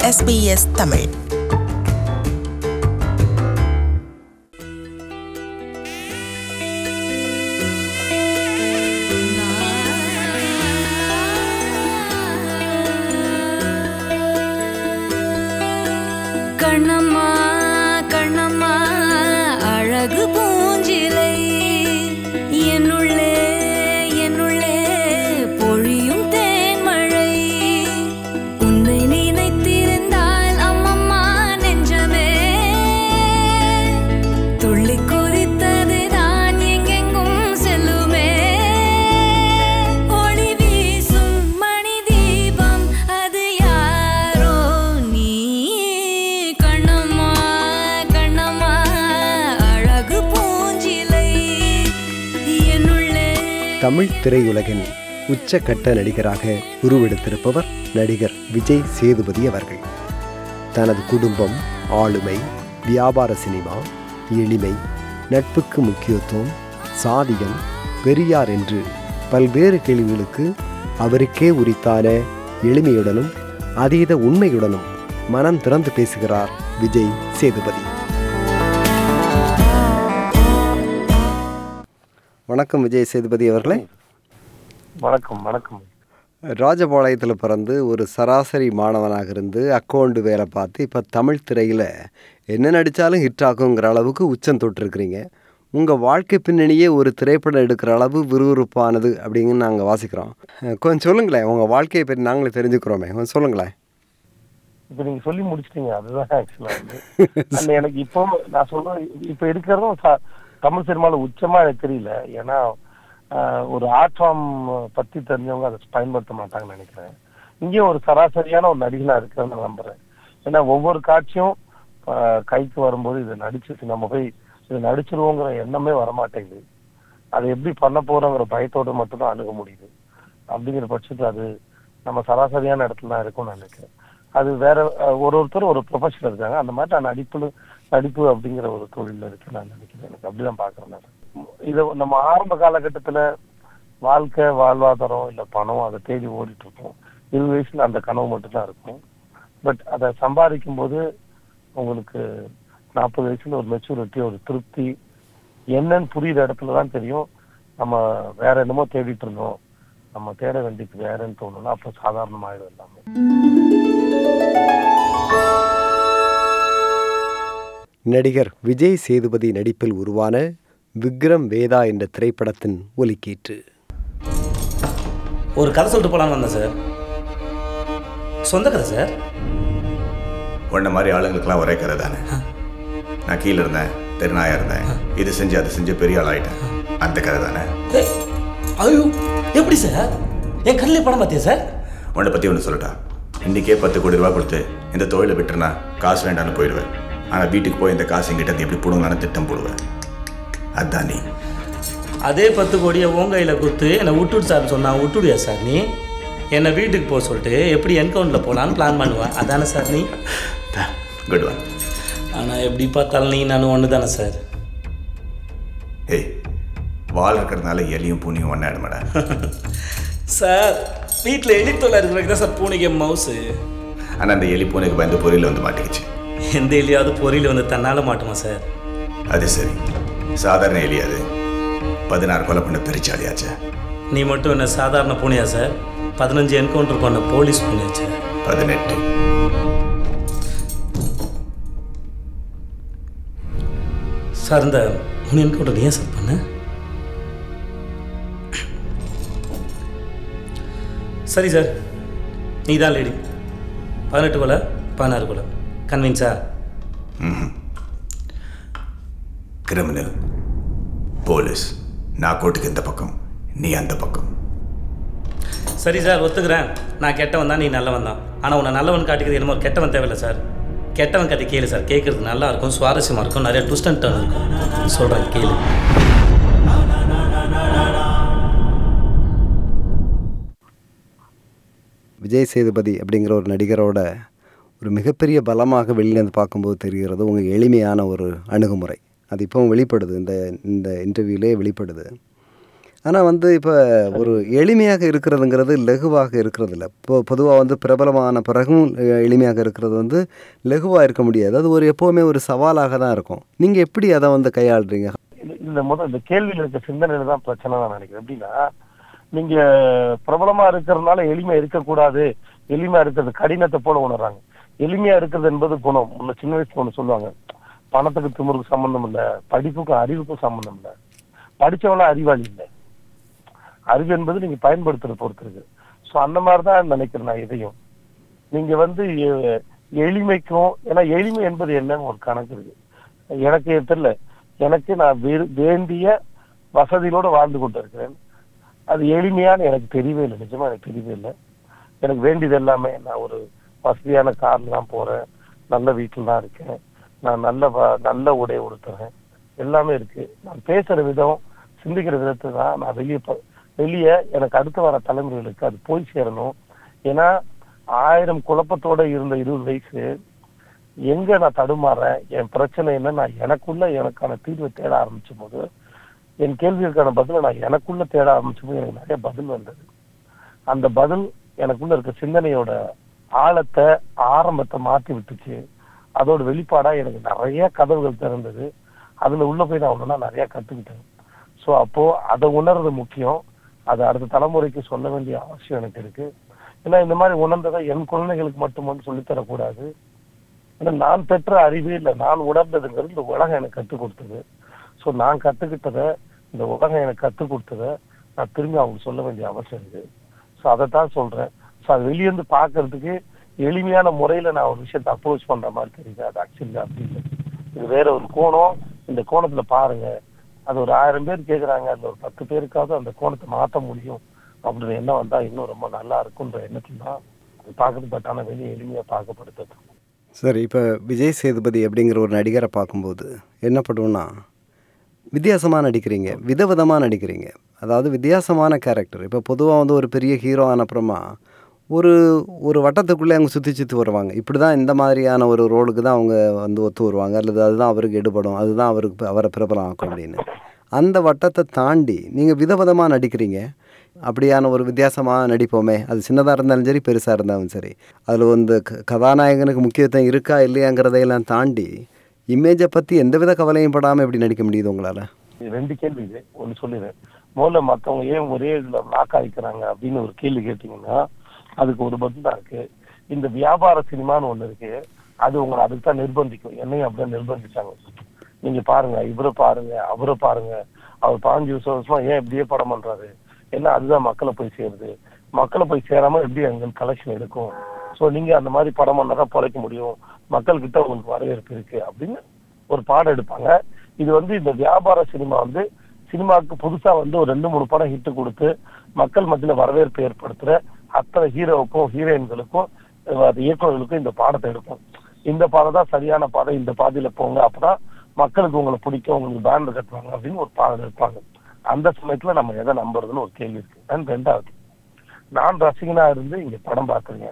SBS Tamil Kannamma Kannamma அழகு பூஞ்சிலை என்னுள்ளே என்னுள்ளே பொழியும் தேன்மழை உன்னை நினைத்திருந்தால் அம்மம்மா நெஞ்சமே துள்ளி குதித்தது தான் எங்கெங்கும் செல்லுமே ஒளி வீசும் மணி தீபம் அது யாரோ நீ கண்ணம்மா கண்ணம்மா அழகு பூஞ்சிலை என்னுள்ளே தமிழ் திரையுலகின் உச்சக்கட்ட நடிகராக உருவெடுத்திருப்பவர் நடிகர் விஜய் சேதுபதி அவர்கள் தனது குடும்பம் ஆளுமை வியாபார சினிமா எளிமை நட்புக்கு முக்கியத்துவம் சாதியம் பெரியார் என்று பல்வேறு கேள்விகளுக்கு அவருக்கே உரித்தான எளிமையுடனும் அதீத உண்மையுடனும் மனம் திறந்து பேசுகிறார் விஜய் சேதுபதி வணக்கம் விஜய் சேதுபதி அவர்களே வணக்கம் வணக்கம் ராஜபாளையத்தில் பிறந்து ஒரு சராசரி மாணவனாக இருந்து அக்கௌண்ட் வேலை பார்த்து இப்போ தமிழ் திரையில் என்ன நடித்தாலும் ஹிட் ஆகுங்கிற அளவுக்கு உச்சம் தொட்டிருக்கிறீங்க உங்கள் வாழ்க்கை பின்னணியே ஒரு திரைப்படம் எடுக்கிற அளவு விறுவிறுப்பானது அப்படின்னு நாங்கள் வாசிக்கிறோம் அஹ் கொஞ்சம் சொல்லுங்களேன் உங்கள் வாழ்க்கையை பற்றி நாங்களே தெரிஞ்சுக்கிறோமே கொஞ்சம் சொல்லுங்களேன் இப்ப நீங்க சொல்லி முடிச்சிட்டீங்க அதுதான் ஆக்சுவலா வந்து அந்த எனக்கு இப்போ நான் சொல்றேன் இப்ப எடுக்கிறதும் ச- தமிழ் சினிமால உச்சமா எனக்கு தெரியல ஏன்னா ஆஹ், ஒரு ஆர்ட் ஃபார்ம் பத்தி தெரிஞ்சவங்க அதை பயன்படுத்த மாட்டாங்கன்னு நினைக்கிறேன் இங்கேயும் ஒரு சராசரியான ஒரு நடிகனா இருக்கிறேன்னு நான் நம்புறேன் ஏன்னா ஒவ்வொரு காட்சியும் ஆஹ், கைக்கு வரும்போது இதை நடிச்சு நம்ம போய் இதை நடிச்சிருவோங்கிற எண்ணமே வரமாட்டேங்குது அதை எப்படி பண்ண போறோங்கிற பயத்தோட மட்டும்தான் அணுக முடியுது அப்படிங்கிற பட்சத்துல அது நம்ம சராசரியான இடத்துல தான் இருக்கும்னு நான் நினைக்கிறேன் அது வேற அஹ், ஒரு ஒருத்தர் ஒரு ப்ரொஃபஷன் இருக்காங்க அந்த மாதிரி நான் நடிப்பு நடிப்பு அப்படிங்கிற ஒரு தொழில இருக்கு நான் நினைக்கிறேன் எனக்கு அப்படிதான் பாக்குறேன் நான் இதை நம்ம ஆரம்ப காலகட்டத்துல வாழ்க்கை வாழ்வாதாரம் இல்ல பணம் அதை தேடி ஓடிட்டு இருப்போம் இருபது வயசுல அந்த கனவு மட்டும்தான் இருக்கும் பட் அதை சம்பாதிக்கும் போது உங்களுக்கு நாற்பது வயசுல ஒரு மெச்சூரிட்டி ஒரு திருப்தி என்னன்னு புரியுற இடத்துல தான் தெரியும் நம்ம வேற என்னமோ தேடிட்டு இருந்தோம் நம்ம தேட வேண்டியது வேறன்னு தோணும்னா அப்போ சாதாரணமாயிடும் எல்லாமே நடிகர் விஜய் சேதுபதி நடிப்பில் உருவான விக்ரம் வேதா என்ற திரைப்படத்தின் ஒலிக்கீற்று ஒரு கதை சொல்லிட்டு போலான்னு வந்தேன் சார் சொந்த கதை சார் உன்ன மாதிரி ஆளுங்களுக்கெல்லாம் ஒரே கதை தானே நான் கீழே இருந்தேன் தெருநாயா இருந்தேன் இது செஞ்சு அது செஞ்சு பெரிய ஆள் ஆயிட்டேன் அந்த கதை தானே ஏய், ஐயோ எப்படி சார் என் கண்ணிலே படம் பார்த்தியா சார் உன்னை பற்றி ஒன்று சொல்லட்டா இன்றைக்கே பத்து கோடி ரூபா கொடுத்து இந்த தொழிலை விட்டுருனா காசு வேண்டாம்னு போயிடுவேன் ஆனால் வீட்டுக்கு போய் இந்த காசு எங்கிட்ட இருந்து எப்படி போடுங்களான்னு திட்டம் போடுவேன் அதான் நீ அதே பத்து கோடியை உன் கையில் கொடுத்து என்னை விட்டுடு சார்னு சொன்னா விட்டுடுயா சார் நீ என்னை வீட்டுக்கு போக சொல்லிட்டு எப்படி என்கவுண்டில் போகலான்னு பிளான் பண்ணுவேன் அதானே சார் நீ குட் ஒன் ஆனால் எப்படி பார்த்தாலும் நீ நான் ஒன்று தானே சார் ஏய் வால் இருக்கிறதுனால எலியும் பூனியும் ஒன்றாயிடுமாடா சார் வீட்டில் எலித்தொலை இருக்கிறதுக்கு தான் சார் பூனைக்கு மவுஸு ஆனால் அந்த எலி பூனைக்கு பயந்து பொரியல வந்து மாட்டிக்கிச்சு எந்த எலியாவது பொறியில் வந்து தன்னால் மாட்டுமா சார் அது சரி சாதாரண எலி அது பதினாறு கொலை பண்ண பெருச்சாலியாச்சே நீ மட்டும் என்ன சாதாரண பூனையா சார் பதினஞ்சு என்கவுண்டர் பண்ண போலீஸ் பூனையா சார் பதினெட்டு சார் இந்த மூணு என்கவுண்டர் ஏன் சார் பண்ண சரி சார் நீ தான் லேடி பதினெட்டு கொலை பதினாறு கொலை கன்வின்ஸா கிரிமினல் போலீஸ் நான் கோட்டுக்கு இந்த பக்கம் நீ அந்த பக்கம் சரி சார் ஒத்துக்கிறேன் நான் கெட்டவன் தான் நீ நல்லவன் தான் ஆனால் உன்னை நல்லவன் காட்டிக்கிறது என்னமோ ஒரு கெட்டவன் தேவையில்லை சார் கெட்டவன் கதை கேளு சார் கேட்குறது நல்லா இருக்கும் சுவாரஸ்யமாக இருக்கும் நிறைய ட்விஸ்ட் அண்ட் டர்ன் இருக்கும் சொல்கிறேன் கேளு விஜய் சேதுபதி அப்படிங்கிற ஒரு நடிகரோட ஒரு மிகப்பெரிய பலமாக வெளியிலேருந்து பார்க்கும்போது தெரிகிறது உங்கள் எளிமையான ஒரு அணுகுமுறை அது இப்போவும் வெளிப்படுது இந்த இந்த இன்டர்வியூலே வெளிப்படுது ஆனால் வந்து இப்போ ஒரு எளிமையாக இருக்கிறதுங்கிறது லகுவாக இருக்கிறது இல்லை இப்போ பொதுவாக வந்து பிரபலமான பிறகும் அஹ், எளிமையாக இருக்கிறது வந்து லகுவாக இருக்க முடியாது அது ஒரு எப்போவுமே ஒரு சவாலாக தான் இருக்கும் நீங்கள் எப்படி அதை வந்து கையாளுறீங்க இந்த- இந்த முதல் இந்த கேள்வியில இருக்க சிந்தனையில தான் பிரச்சனை நான் நினைக்கிறேன் எப்படின்னா நீங்க பிரபலமா இருக்கிறதுனால எளிமை இருக்கக்கூடாது எளிமையா இருக்கிறது கடினத்தை போல உணர்றாங்க எளிமையா இருக்கிறது என்பது குணம் முன்ன சின்ன வயசுல ஒண்ணு சொல்லுவாங்க பணத்துக்கு திமிருக்கு சம்பந்தம் இல்ல படிப்புக்கும் அறிவுக்கும் சம்பந்தம் இல்ல படிச்சவனா அறிவாளி இல்லை அறிவு என்பது நீங்க பயன்படுத்துறது பொறுத்து இருக்கு ஸோ அந்த மாதிரி தான் நினைக்கிறேன் நான் இதையும் நீங்க வந்து எ- எளிமைக்கும் ஏன்னா எளிமை என்பது என்னன்னு ஒரு கணக்கு இருக்கு எனக்கு தெரியல எனக்கு நான் வே- வேண்டிய வசதிகளோட வாழ்ந்து கொண்டு இருக்கிறேன் அது எளிமையான எனக்கு தெரியவே இல்லை நிஜமா எனக்கு தெரியவே இல்லை எனக்கு வேண்டியது எல்லாமே நான் ஒரு வசதியான கார்ல தான் போறேன் நல்ல வீட்டில் தான் இருக்கேன் நான் நல்ல வ- நல்ல உடை உடுத்துறேன் எல்லாமே இருக்கு நான் பேசுற விதம் சிந்திக்கிற விதத்தை தான் நான் வெளியே ப- வெளியே எனக்கு அடுத்து வர தலைமுறைகளுக்கு அது போய் சேரணும் ஏன்னா ஆயிரம் குழப்பத்தோட இருந்த இருபது வயசு எங்க நான் தடுமாறேன் என் பிரச்சனை என்ன நான் எனக்குள்ள எனக்கான தீர்வை தேட ஆரம்பிச்ச போது என் கேள்விகளுக்கான பதிலை நான் எனக்குள்ள தேட ஆரம்பிச்ச போது எனக்கு நிறைய பதில் வந்தது அந்த பதில் எனக்குள்ள இருக்க சிந்தனையோட ஆழத்தை ஆரம்பத்தை மாத்தி விட்டுச்சு அதோட வெளிப்பாடா எனக்கு நிறைய கதவுகள் திறந்தது அதுல உள்ள போய் நான் ஒண்ணுனா நிறைய கத்துக்கிட்டேன் சோ அப்போ அதை உணர்றது முக்கியம் அதை அடுத்த தலைமுறைக்கு சொல்ல வேண்டிய அவசியம் எனக்கு இருக்கு ஏன்னா இந்த மாதிரி உணர்ந்ததை என் குழந்தைகளுக்கு மட்டும் வந்து சொல்லித் தரக்கூடாது ஏன்னா நான் பெற்ற அறிவு இல்ல நான் உணர்ந்ததுங்கிறது இந்த உலகம் எனக்கு கற்றுக் கொடுத்தது சோ நான் கத்துக்கிட்டதை இந்த உலகம் எனக்கு கற்றுக் கொடுத்ததை நான் திரும்பி அவங்களுக்கு சொல்ல வேண்டிய அவசியம் இருக்கு சோ அதைத்தான் சொல்றேன் சோ அது வெளியிருந்து பாக்குறதுக்கு எளிமையான முறையில நான் ஒரு விஷயத்தை அப்ரோச் பண்ற மாதிரி தெரியுது அது ஆக்சுவலி அப்படி இல்லை இது வேற ஒரு கோணம் இந்த கோணத்துல பாருங்க அது ஒரு ஆயிரம் பேர் கேக்குறாங்க அந்த ஒரு பத்து பேருக்காவது அந்த கோணத்தை மாத்த முடியும் அப்படின்ற எண்ணம் வந்தா இன்னும் ரொம்ப நல்லா இருக்குன்ற எண்ணத்துல தான் அது பார்க்கறது பட் ஆனா வெளியே எளிமையா பார்க்கப்படுது சரி இப்போ விஜய் சேதுபதி அப்படிங்கிற ஒரு நடிகரை பார்க்கும்போது என்ன பண்ணுவோன்னா வித்தியாசமாக நடிக்கிறீங்க விதவிதமாக நடிக்கிறீங்க அதாவது வித்தியாசமான கேரக்டர் இப்போ பொதுவாக வந்து ஒரு பெரிய ஹீரோ ஆனப்புறமா ஒரு ஒரு வட்டத்துக்குள்ளே அவங்க சுற்றி சுற்றி வருவாங்க இப்படி தான் இந்த மாதிரியான ஒரு ரோலுக்கு தான் அவங்க வந்து ஒத்து வருவாங்க அல்லது அதுதான் அவருக்கு எடுபடும் அதுதான் அவருக்கு அவரை பிரபலம் ஆக்கும் அப்படின்னு அந்த வட்டத்தை தாண்டி நீங்கள் விதவிதமாக நடிக்கிறீங்க அப்படியான ஒரு வித்தியாசமாக நடிப்போமே அது சின்னதாக இருந்தாலும் சரி பெருசாக இருந்தாலும் சரி அதில் வந்து க- கதாநாயகனுக்கு முக்கியத்துவம் இருக்கா இல்லையாங்கிறதையெல்லாம் தாண்டி இமேஜை பற்றி எந்தவித கவலையும் படாமல் எப்படி நடிக்க முடியுது உங்களால் இது ரெண்டு கேள்வி இது ஒண்ணு சொல்லிடுறேன் முதல்ல மத்தவங்க ஏன் ஒரே இதுல லாக் ஆயிக்கிறாங்க அப்படின்னு ஒரு கேள்வி கேட்டீங்கன்னா அதுக்கு ஒரு பதில் தான் இருக்கு இந்த வியாபார சினிமான்னு ஒண்ணு இருக்கு அது உங்களை அதுக்கு தான் நிர்பந்திக்கும் என்னையும் அப்படிதான் நிர்பந்திச்சாங்க நீங்க பாருங்க இவரை பாருங்க அவரை பாருங்க அவர் பாஞ்சு வருஷம் வருஷமா ஏன் இப்படியே படம் பண்றாரு ஏன்னா அதுதான் மக்களை போய் சேருது மக்களை போய் சேராம எப்படி எங்க கலெக்ஷன் எடுக்கும் சோ நீங்க அந்த மாதிரி படம் பண்ணாதான் பொழைக்க முடியும் மக்கள் கிட்ட உங்களுக்கு வரவேற்பு இருக்கு அப்படின்னு ஒரு பாடம் எடுப்பாங்க இது வந்து இந்த வியாபார சினிமா வந்து சினிமாவுக்கு புதுசா வந்து ஒரு ரெண்டு மூணு படம் ஹிட் கொடுத்து மக்கள் மத்தியில வரவேற்பு ஏற்படுத்துற அத்தனை ஹீரோவுக்கும் ஹீரோயின்களுக்கும் அஹ் அது இயக்குநர்களுக்கும் இந்த பாடத்தை எடுப்போம் இந்த பாடம் தான் சரியான பாடம் இந்த பாதையில போங்க அப்பதான் மக்களுக்கு உங்களை பிடிக்கும் உங்களுக்கு பேனர் கட்டுவாங்க அப்படின்னு ஒரு பாடம் எடுப்பாங்க அந்த சமயத்துல நம்ம எதை நம்புறதுன்னு ஒரு கேள்வி இருக்கு And ரெண்டாவது நான் ரசிகனா இருந்து இங்க படம் பார்க்குறேன்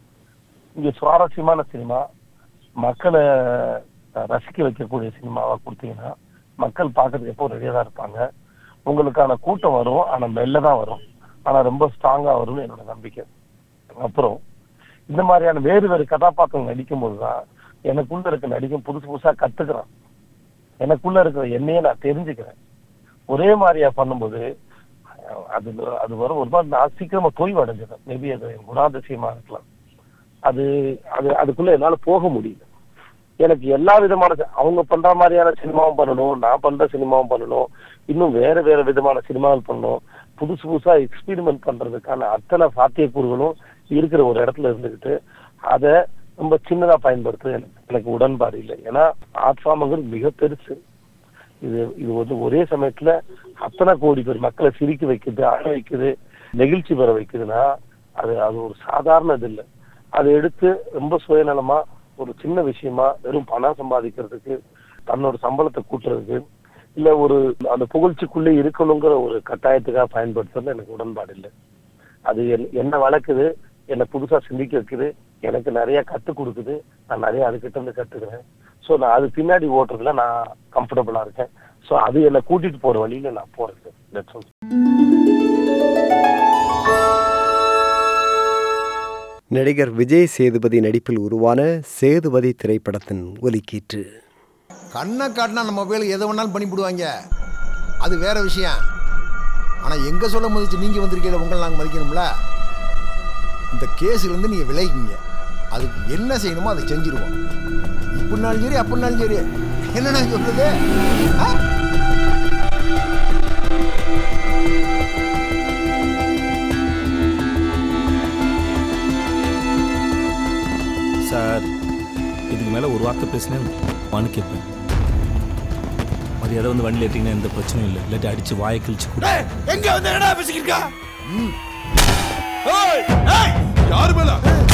இங்க சுவாரஸ்யமான சினிமா மக்களை அஹ், ரசிக்க வைக்கக்கூடிய சினிமாவா கொடுத்தீங்கன்னா மக்கள் பார்க்கறதுக்கு எப்போ ரெடியா தான் இருப்பாங்க உங்களுக்கான கூட்டம் வரும் ஆனா மெல்ல தான் வரும் ஆனா ரொம்ப ஸ்ட்ராங்கா வரும்னு என்னோட நம்பிக்கை அப்புறம் இந்த மாதிரியான வேறு வேறு கதாபாத்திரம் நடிக்கும் போதுதான் எனக்குள்ள இருக்க நடிக்கும் புதுசு புதுசா கத்துக்கிறேன் எனக்குள்ள இருக்கிற என்னையே நான் தெரிஞ்சுக்கிறேன் ஒரே மாதிரியா பண்ணும்போது அஹ், அது அது வரும் ஒரு மாதிரி நான் சீக்கிரமா தொய்வு அடைஞ்சிடும் மேபி அது என் குணாதிசயமா இருக்கலாம் அது அது அதுக்குள்ள என்னால போக முடியல எனக்கு எல்லா விதமான சி- அவங்க பண்ற மாதிரியான சினிமாவும் பண்ணணும் நான் பண்ற சினிமாவும் பண்ணணும் இன்னும் வேற வேற விதமான சினிமாவில் பண்ணணும் புதுசு புதுசா எக்ஸ்பெரிமெண்ட் பண்றதுக்கான அத்தனை சாத்தியக்கூறுகளும் இருக்கிற ஒரு இடத்துல இருந்துகிட்டு அதை ரொம்ப சின்னதா பயன்படுத்த எனக்கு எனக்கு உடன்பாடு இல்லை ஏன்னா ஆர்ட் ஃபார்ம்ங்கிறது மிக பெருசு இது இது வந்து ஒரே சமயத்துல அத்தனை கோடி பேர் மக்களை சிரிக்க வைக்குது அழ வைக்குது நெகிழ்ச்சி பெற வைக்குதுன்னா அது அது ஒரு சாதாரண இது இல்லை அதை எடுத்து ரொம்ப சுயநலமா ஒரு சின்ன விஷயமா வெறும் பணம் சம்பாதிக்கிறதுக்கு தன்னோட சம்பளத்தை கூட்டுறதுக்கு இல்ல ஒரு அந்த புகழ்ச்சிக்குள்ளே இருக்கணுங்கிற ஒரு கட்டாயத்துக்காக பயன்படுத்துறது எனக்கு உடன்பாடு இல்லை அது என்- என்ன வளர்க்குது என்னை புதுசா சிந்திக்க வைக்குது எனக்கு நிறைய கத்துக் கொடுக்குது நான் நிறைய அதுகிட்ட இருந்து கத்துக்கிறேன் சோ நான் அது பின்னாடி ஓட்டுறதுல நான் கம்ஃபர்டபுளா இருக்கேன் ஸோ அது என்னை கூட்டிட்டு போற வழியில நான் போறேன் சார் தட்ஸ் ஆல் நடிகர் விஜய் சேதுபதி நடிப்பில் உருவான சேதுபதி திரைப்படத்தின் ஒலிக்கீற்று கண்ணை காட்டினா நம்ம மொபைல் எதை வேணாலும் பண்ணிவிடுவாங்க அது வேற விஷயம் ஆனால் எங்கே சொல்ல மதிச்சு நீங்கள் வந்திருக்கீங்க உங்களை நாங்கள் மதிக்கணும்ல இந்த கேஸ்லேருந்து நீங்கள் விலகிங்க அதுக்கு என்ன செய்யணுமோ அதை செஞ்சிருவோம் இப்படினாலும் சரி அப்படினாலும் சரி என்ன நான் சொல்றது ஆ? சார் இதுக்கு மேலே ஒரு வார்த்தை பேசினேன் மனு கேட்பேன் மரியாதை வந்து வண்டியில் ஏற்றிங்கன்னா எந்த பிரச்சனையும் இல்லை இல்லாட்டி அடித்து வாயை கிழிச்சு கொடு எங்க வந்து என்னடா பேசிக்கிட்டு யாரு மேல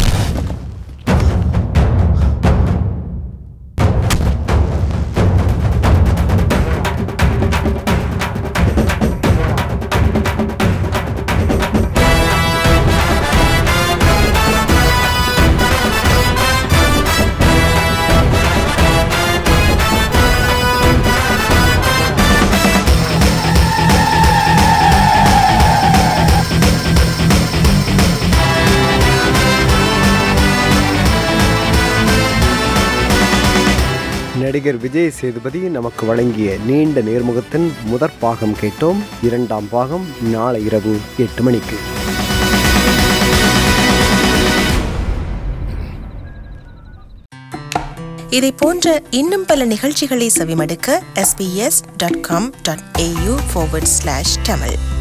நடிகர் விஜய் சேதுபதி நமக்கு வழங்கிய நீண்ட நேர்முகத்தின் முதற் பாகம் கேட்டோம் இரண்டாம் பாகம் நாளை இரவு எட்டு மணிக்கு இதை போன்ற இன்னும் பல நிகழ்ச்சிகளை செவிமடுக்க sbs.com.au forward slash tamil